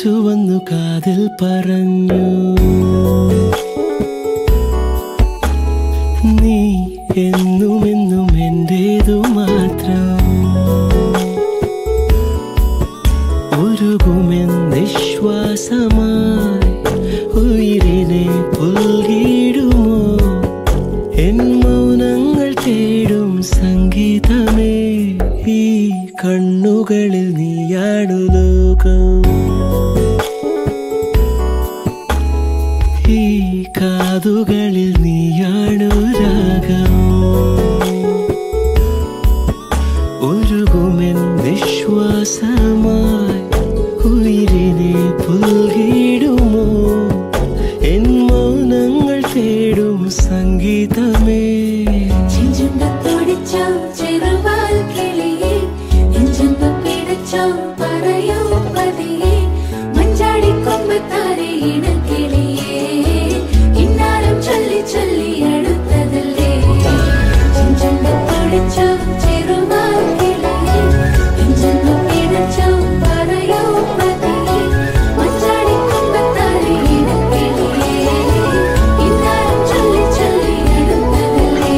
കാറ്റു വന്നു കാതിൽ പറഞ്ഞു നീ എന്നും എന്നും എന്റേതു മാത്രം ഉരുകുമെൻ നിശ്വാസമായി ഉയിരിനെ പുൽകിടുമോ എൻ മൗനങ്ങൾ തേടും സംഗീതമേ ഈ കണ്ണുകളിൽ നീയാണു ലോകം ഈ കാതുകളിൽ നീയാണു രാഗം ഉരുകുമെൻ നിശ്വാസമായി ഉയിരിനെ പുൽകിടുമോ എൻ മൗനങ്ങൾ തേടും സംഗീതമേ ചെഞ്ചുണ്ടത്തോടിച്ചോ ചെറുവാൽ കിളിയേ നെഞ്ചെന്തു പിടച്ചോ പറയൂ പതിയേ മഞ്ചാടി കൊമ്പത്താരെ ഇണക്കിളിയേ ഇന്നാലും ചൊല്ലി ചൊല്ലി അടുത്തതല്ലേ ചെഞ്ചുണ്ടത്തോടിച്ചോ ചെറുവാൽ കിളിയേ നെഞ്ചെന്തു പിടച്ചോ പറയൂ പതിയേ മഞ്ചാടി കൊമ്പത്താരെ ഇണക്കിളിയേ ഇന്നാലും ചൊല്ലി ചൊല്ലി അടുത്തതല്ലേ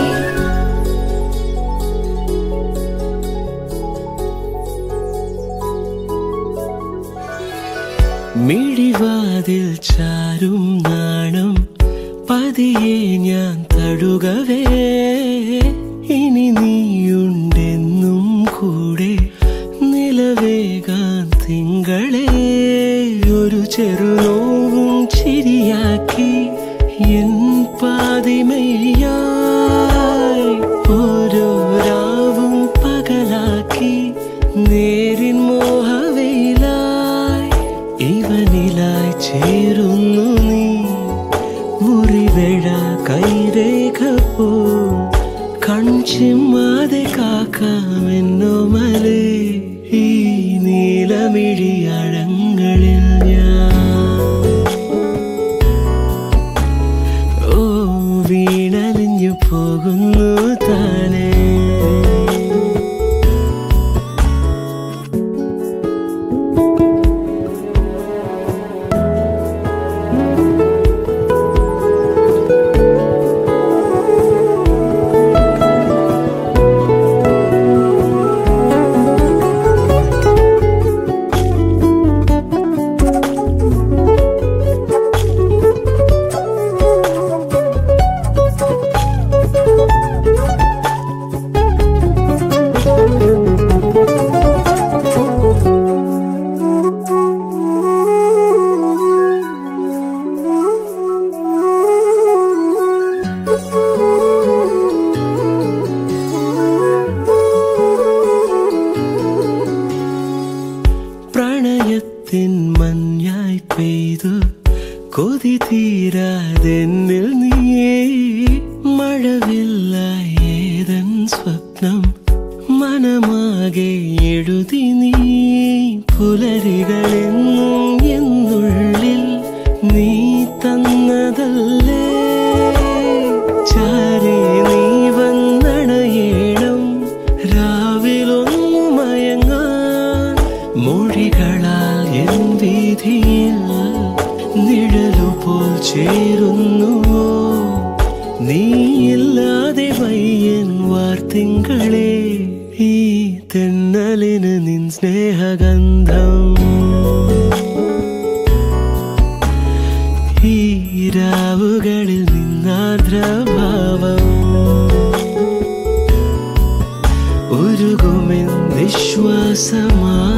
മിഴിവാതിൽ ചാരും നാണം പതിയെ ഞാൻ തഴുകവേ ഇനി നീയുണ്ടെന്നും കൂടെ നിലവേകാൻ തിങ്കളെ ഒരു ചെറുനോവും ചിരിയാക്കി എൻ പാതിമയായി ഓരോ രാവും പകലാക്കി നേരിൻ മോഹവയിലായി ഇവനിലായി ചേരുന്നു നീ മുറിവേഴ കൈരേഖ പോ കൺചിമ്മാതെ കാക്കാമെന്നോ മലേ ഈ നീലമിഴിയഴങ്ങളിൽ ഞാൻ ഓ വീണലിഞ്ഞു പോകുന്നു താനേ പ്രണയത്തിൻ മഞ്ഞായി പെയ്തു കൊതി തീരാതെന്നിൽ നീയേ മഴവില്ലായി ഏതൻ സ്വപ്നം മനമാകെ എഴുതി നീ പുലരികളെന്നും എന്നുള്ളിൽ നീ തന്നതല്ലേ ചാരേ നീ വന്നണയേണം രാവിലൊന്നു മയങ്ങാൻ മൊഴികളാൽ എൻ വീതിയിൽ നിഴലുപോൽ ചേരുന്നുവോ നീയില്ലാതെ വയ്യൻ വാർത്തിങ്കളെ ഈ തെന്നലിന് നിൻ സ്നേഹഗന്ധം ഈ രാവുകളിൽ നിന്നാർദ്രഭാവം ഉരുകുമെൻ വിശ്വാസമാ